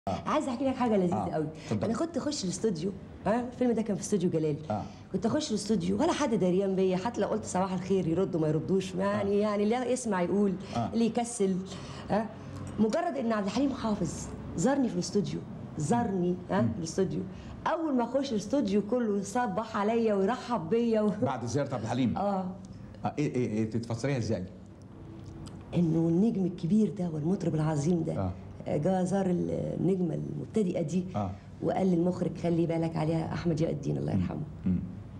عايز احكي لك حاجه لذيذه آه، قوي اتفضل. انا كنت اخش الاستوديو ها الفيلم ده كان في استوديو جلال آه. كنت اخش الاستوديو ولا حد دريان بيا حتى لو قلت صباح الخير يردوا ما يردوش يعني يعني اللي يسمع يقول آه. اللي يكسل ها مجرد ان عبد الحليم حافظ زارني في الاستوديو زارني ها في الاستوديو اول ما اخش الاستوديو كله يصبح عليا ويرحب بيا و... بعد زياره عبد الحليم اه آه، ايه ايه ايه تتفسريها ازاي؟ انه النجم الكبير ده والمطرب العظيم ده آه. آه. جا زار النجمه المبتدئه دي آه. وقال للمخرج خلي بالك عليها احمد ياء الدين الله يرحمه مم.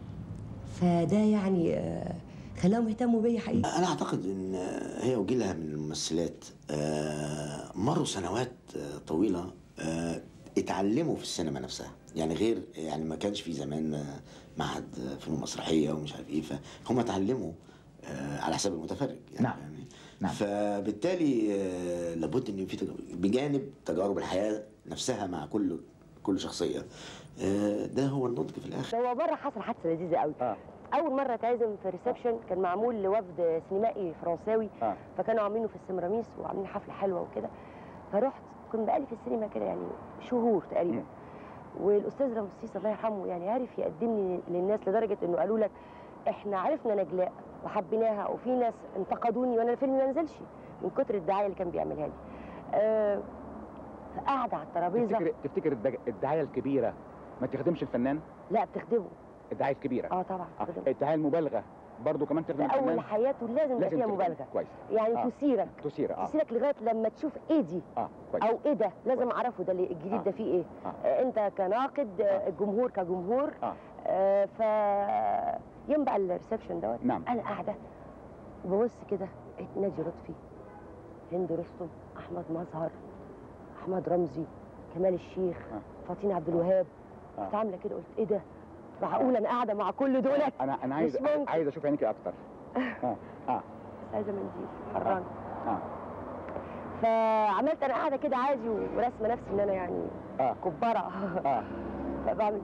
فده يعني آه، خلاهم يهتموا بيا حقيقي أنا أعتقد إن هي وجيلها من الممثلات آه، مروا سنوات آه، طويلة آه، اتعلموا في السينما نفسها يعني غير يعني ما كانش في زمان آه، معهد آه، فنون مسرحية ومش عارف إيه فهم اتعلموا آه، على حساب المتفرج يعني نعم. يعني نعم. فبالتالي آه، لابد ان في تجارب بجانب تجارب الحياه نفسها مع كل كل شخصيه آه، ده هو النضج في الاخر هو مره حصل حادثه لذيذه قوي آه. اول مره اتعزم في ريسبشن كان معمول لوفد سينمائي فرنساوي آه. فكانوا عاملينه في السمراميس وعاملين حفله حلوه وكده فرحت كنت بقالي في السينما كده يعني شهور تقريبا والاستاذ رمسيس الله يرحمه يعني عارف يقدمني للناس لدرجه انه قالوا لك احنا عرفنا نجلاء وحبيناها وفي ناس انتقدوني وانا الفيلم ما نزلش من كتر الدعايه اللي كان بيعملها لي أه فقعد على الترابيزه تفتكر تفتكر الدج- الدعايه الكبيره ما تخدمش الفنان لا بتخدمه الدعايه الكبيره اه طبعا آه. بتخدمه الدعايه المبالغه برضو كمان تخدم في اول الفنان حياته لازم يبقى فيها تخدم. مبالغه كويس يعني آه. تثيرك تثير اه تثيرك لغايه لما تشوف ايه دي اه كويس او ايه ده لازم اعرفه ده اللي- الجديد آه. ده فيه ايه آه. آه. انت كناقد آه. الجمهور كجمهور اه آه ف يوم بقى الريسبشن دوت نعم. انا قاعده وببص كده لقيت ناجي لطفي هند رستم احمد مظهر احمد رمزي كمال الشيخ آه. فاطين عبد الوهاب آه. كنت عامله كده قلت ايه ده معقول انا قاعده مع كل دولت انا انا عايز مش ممكن. عايز اشوف عينيك اكتر اه اه بس عايزه منديل حران اه فعملت انا قاعده كده عادي ورسمه نفسي ان انا يعني اه كبره اه فبعمل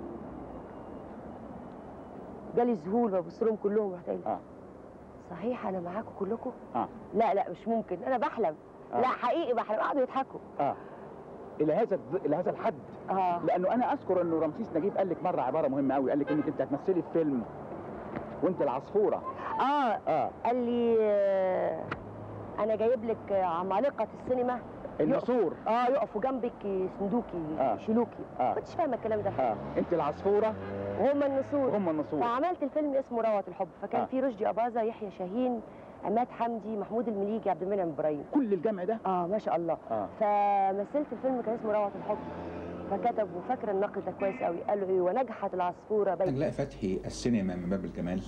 جالي ذهول ببص لهم كلهم رحت قايله اه صحيح انا معاكم كلكم؟ اه لا لا مش ممكن انا بحلم آه. لا حقيقي بحلم قعدوا يضحكوا اه الى هذا الض- الى هذا الحد اه لانه انا اذكر انه رمسيس نجيب قال لك مره عباره مهمه قوي قال لك انك انت هتمثلي في فيلم وانت العصفوره اه اه قال لي آه، انا جايب لك عمالقه السينما النسور اه يقفوا جنبك يسندوكي آه. يشيلوكي آه. كنتش فاهمه الكلام ده اه انت العصفوره وهم النسور وهم النسور فعملت الفيلم اسمه روعة الحب فكان آه. فيه رشدي أباظة يحيى شاهين عماد حمدي محمود المليجي عبد المنعم إبراهيم كل الجمع ده اه ما شاء الله اه فمثلت الفيلم كان اسمه روعة الحب فكتب وفاكر النقد ده كويس قوي قال له ايه ونجحت العصفورة بين نجلاء فتحي السينما من باب الجمال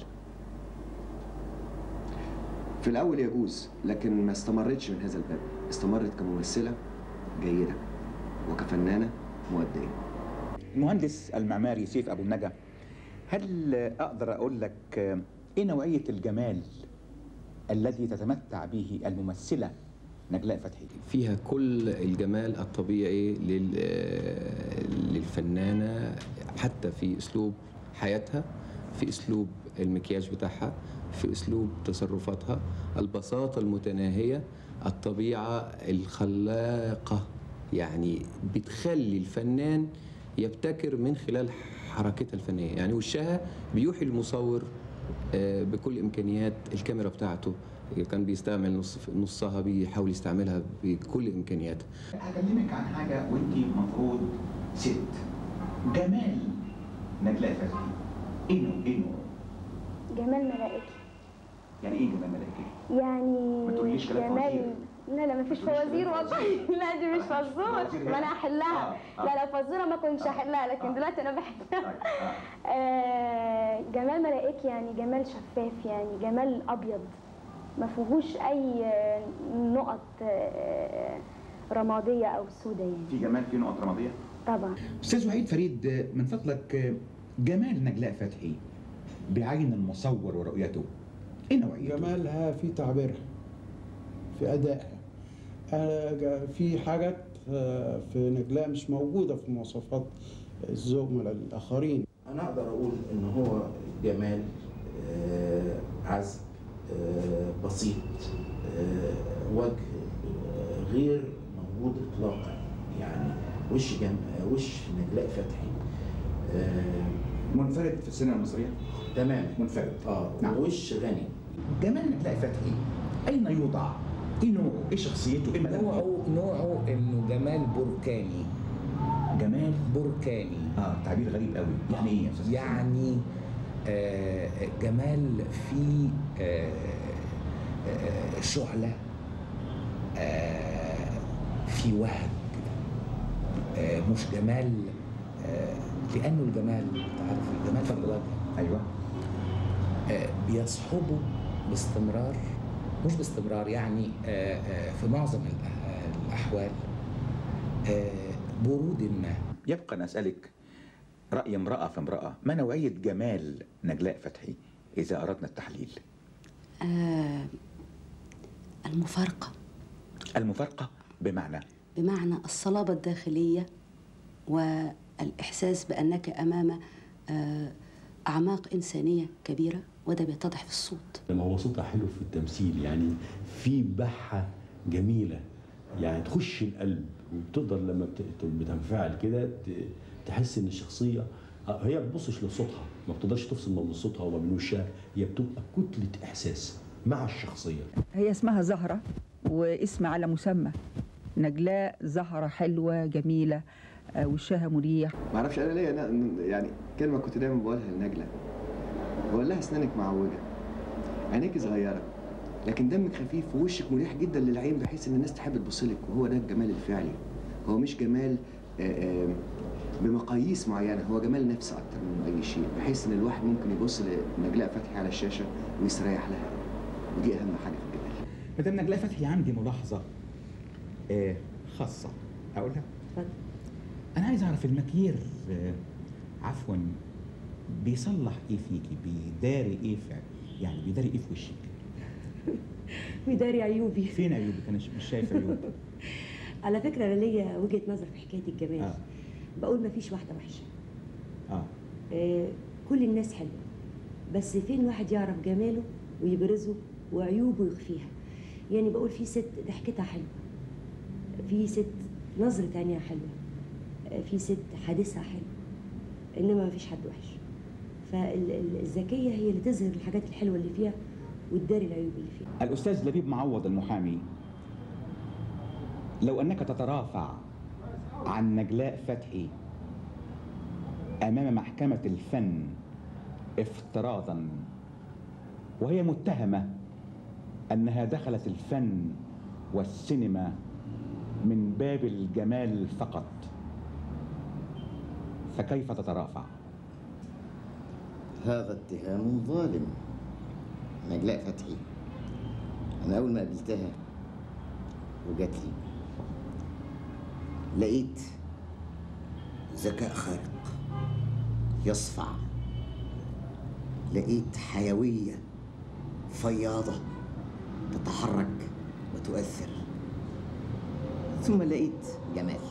في الأول يجوز لكن ما استمرتش من هذا الباب استمرت كممثلة جيدة وكفنانة مؤدية المهندس المعماري سيف ابو النجا هل اقدر اقول لك آه، ايه نوعيه الجمال الذي تتمتع به الممثله نجلاء فتحي فيها كل الجمال الطبيعي لل- آه، للفنانة حتى في أسلوب حياتها في أسلوب المكياج بتاعها في أسلوب تصرفاتها البساطة المتناهية الطبيعة الخلاقة يعني بتخلي الفنان يبتكر من خلال حركتها الفنية يعني وشها بيوحي المصور آه، بكل إمكانيات الكاميرا بتاعته كان بيستعمل نص نصها بيحاول يستعملها بكل إمكانياتها هكلمك عن حاجه وانت المفروض ست جمال نجلاء فتحي ايه نوع ايه نوع جمال ملائكي يعني ايه جمال ملائكي يعني ما تقوليش كلام فوازير. جمال لا لا مفيش فوازير والله لا دي مش فزور فوازير ما انا احلها آه، آه. لا لا فزوره ما كنتش احلها لكن دلوقتي انا بحلها آه، جمال ملائكي يعني جمال شفاف يعني جمال ابيض ما فيهوش اي آه، نقط آه، رماديه او سودة يعني في جمال في نقط رماديه طبعا استاذ وحيد فريد من فضلك جمال نجلاء فتحي بعين المصور ورؤيته ايه نوعيته جمالها في تعبيرها في أدائها آه، جا- في حاجات آه، في نجلاء مش موجودة في مواصفات الزملاء الآخرين أنا أقدر أقول إن هو جمال آه، عذب آه، بسيط آه، وجه آه، غير موجود إطلاقا يعني وش جم... وش نجلاء فتحي آه منفرد في السينما المصريه تمام منفرد اه نعم. وش غني جمال نجلاء فتحي اين يوضع؟ ايه نوعه؟ ايه شخصيته؟ ايه ملامحه؟ نوعه نوعه انه جمال بركاني جمال بركاني اه تعبير غريب قوي يعني ايه يا استاذ حسين؟ يعني آه، جمال في آه، آه، شعلة آه، في وهج آه، مش جمال آه، لأنه الجمال تعرف الجمال في الوجه ايوه آه، بيصحبه باستمرار مش باستمرار يعني آه، آه، في معظم الأح- الأحوال آه، برود ما يبقى أن أسألك رأي امرأة في امرأة ما نوعية جمال نجلاء فتحي إذا أردنا التحليل آه المفارقة المفارقة بمعنى بمعنى الصلابة الداخلية والإحساس بأنك أمام آه أعماق إنسانية كبيرة وده بيتضح في الصوت لما هو صوتها حلو في التمثيل يعني في بحة جميلة يعني تخش القلب وبتقدر لما بت- بتنفعل كده ت- تحس ان الشخصية آه، هي ما بتبصش لصوتها ما بتقدرش تفصل ما بين صوتها وما بين وشها هي بتبقى كتلة إحساس مع الشخصية هي اسمها زهرة واسم على مسمى نجلاء زهرة حلوة جميلة آه، وشها مريح ما اعرفش انا ليا أنا- يعني كلمه كنت دايما بقولها لنجله بقول لها اسنانك معوجه عينيك صغيره لكن دمك خفيف ووشك مريح جدا للعين بحيث ان الناس تحب تبص لك وهو ده الجمال الفعلي هو مش جمال آه، آه، بمقاييس معينه هو جمال نفس اكتر من اي شيء بحيث ان الواحد ممكن يبص لنجلاء فتحي على الشاشه ويستريح لها ودي اهم حاجه في الجمال مدام نجلاء فتحي عندي ملاحظة آه خاصة أقولها؟ اتفضل. أنا عايز أعرف المكير آه عفوا بيصلح إيه فيكي؟ بيداري إيه في يعني بيداري إيه في وشك؟ بيداري عيوبي فين عيوبك؟ أنا مش شايف عيوب على فكره انا ليا وجهه نظر في حكايه الجمال آه. بقول ما فيش واحده وحشه آه آه، كل الناس حلوه بس فين واحد يعرف جماله ويبرزه وعيوبه يخفيها يعني بقول في ست ضحكتها حلوه في ست نظرة عينيها حلوه آه، في ست حديثها حلو انما ما فيش حد وحش فالذكيه هي اللي تظهر الحاجات الحلوه اللي فيها وتداري العيوب اللي فيها الأستاذ لبيب معوض المحامي لو أنك تترافع عن نجلاء فتحي أمام محكمة الفن افتراضا وهي متهمة أنها دخلت الفن والسينما من باب الجمال فقط فكيف تترافع؟ هذا اتهام ظالم نجلاء فتحي أنا أول ما قابلتها وجات لي لقيت ذكاء خارق يصفع لقيت حيوية فياضة تتحرك وتؤثر ثم لقيت جمال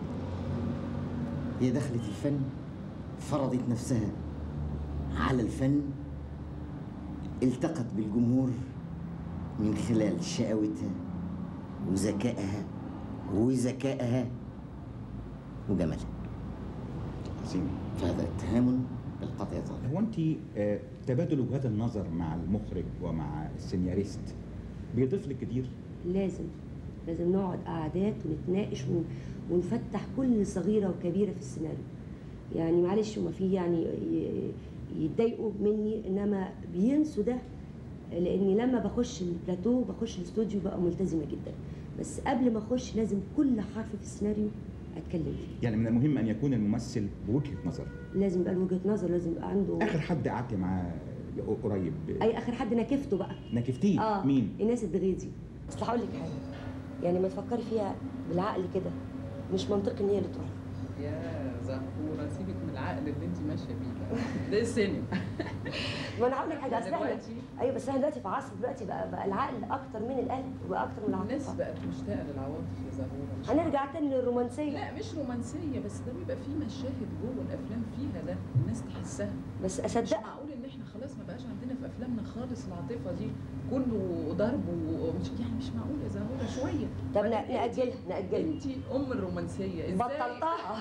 هي دخلت الفن فرضت نفسها على الفن التقت بالجمهور من خلال شقاوتها وذكائها وذكائها وجمالها عظيم فهذا اتهام بالقطع ظالم هو أنت آه، تبادل وجهات النظر مع المخرج ومع السيناريست بيضيف لك كتير؟ لازم لازم نقعد قعدات ونتناقش ون- ونفتح كل صغيرة وكبيرة في السيناريو يعني معلش هما في يعني ي- يتضايقوا مني انما بينسوا ده لاني لما بخش البلاتو بخش الاستوديو بقى ملتزمة جدا بس قبل ما اخش لازم كل حرف في السيناريو اتكلم فيه يعني من المهم أن يكون الممثل بوجهة نظر لازم يبقى له وجهة نظر لازم يبقى عنده آخر حد قعدت معاه قريب اي اخر حد نكفته بقى نكفتيه اه مين؟ ايناس الدغيدي بس هقول لك حاجه يعني ما تفكري فيها بالعقل كده مش منطقي ان هي اللي تروح يا زهورة سيبك من العقل اللي انت ماشية بيه ده. ده سينما ما انا هقول لك حاجه اصل احنا دلوقتي ايوه بس احنا دلوقتي في عصر دلوقتي بقى, بقى العقل اكتر من القلب وبقى اكتر من الناس العاطفه بقت مشتاقة للعواطف يا زهورة مش هنرجع تاني للرومانسيه لا مش رومانسية بس ده بيبقى فيه مشاهد جوه الأفلام فيها ده الناس تحسها بس مش اصدق معقول إن إحنا خلاص خلاص ما بقاش عندنا في افلامنا خالص العاطفه دي كله ضرب ومش يعني مش معقول يا زهوره شويه طب ن- نأجلها نأجلها انت ام الرومانسيه ازاي بطلتها